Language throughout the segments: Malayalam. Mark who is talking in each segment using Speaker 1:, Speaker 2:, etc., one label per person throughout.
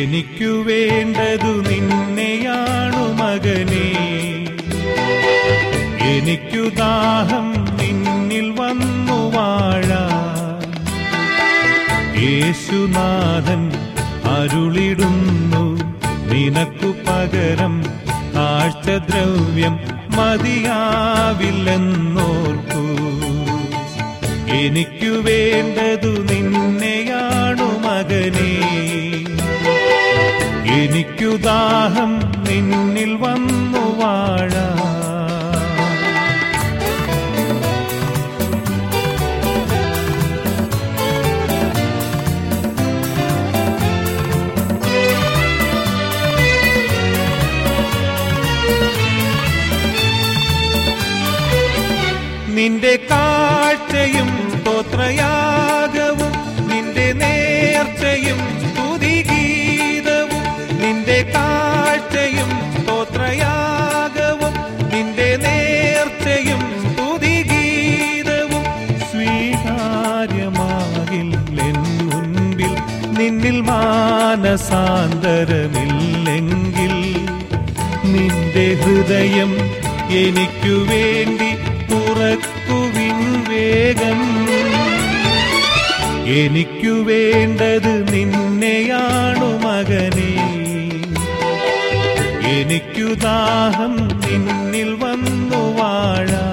Speaker 1: എനിക്കു വേണ്ടതു നിന്നെയാണു മകനേ എനിക്കു ദാഹം നിന്നിൽ വന്നു വാഴാൻ യേശുനാഥൻ അരുളിടുന്നു നിനക്കു പകരം കാഴ്ചദ്രവ്യം മതിയാവില്ലെന്നോർക്കൂ എനിക്കു വേണ്ടതു നിന്നെയാണു മകനേ എനിക്കു ദാഹം നിന്നിൽ വന്നു വാഴാ നിന്റെ കാഴ്ചയും സ്തോത്രയാഗവും നിന്റെ നേർച്ചയും സ്തുതിഗീതവും നിന്റെ കാഴ്ചയും സ്തോത്രയാഗവും നിന്റെ നേർച്ചയും സ്തുതിഗീതവും സ്വീകാര്യമാകില്ലെൻ മുൻപിൽ നിന്നിൽ മാനസാന്തരമില്ലെങ്കിൽ നിന്റെ ഹൃദയം എനിക്കു വേണ്ടി തുറക്കുവിൻ വേഗം എനിക്കു വേണ്ടത് നിന്നെയാണു മകനേ എനിക്കു ദാഹം നിന്നിൽ വന്നു വാഴാ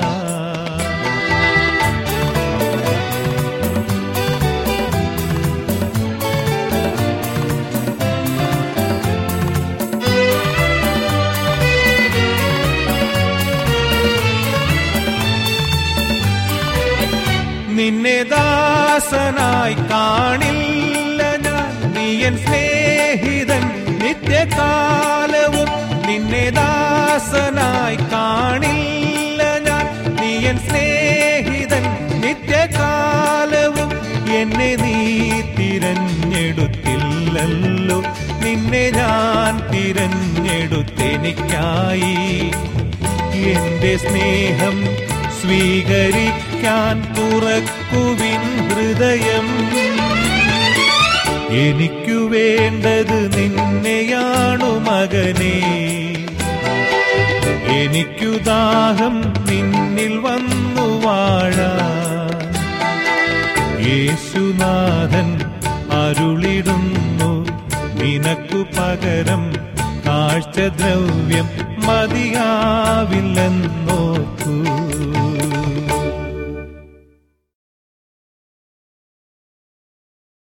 Speaker 1: നിന്നെ ദാസനായി കാണില്ല ഞാൻ നീയൻ സ്നേഹിതൻ നിത്യകാലവും നിന്നെ ദാസനായി കാണില്ല ഞാൻ നീയൻ സ്നേഹിതൻ നിത്യകാലവും എന്നെ നീ തിരഞ്ഞെടുത്തില്ലല്ലോ നിന്നെ ഞാൻ തിരഞ്ഞെടുത്തെനിക്കായി എന്റെ സ്നേഹം സ്വീകരിക്കാൻ തുറക്കുവിൻ ഹൃദയം എനിക്കു വേണ്ടത് നിന്നെയാണു മകനേ എനിക്കു ദാഹം നിന്നിൽ വന്നു വാഴാ യേശുനാഥൻ അരുളിടുന്നു നിനക്കു പകരം കാഴ്ചദ്രവ്യം മതിയാവില്ലെന്നോക്കൂ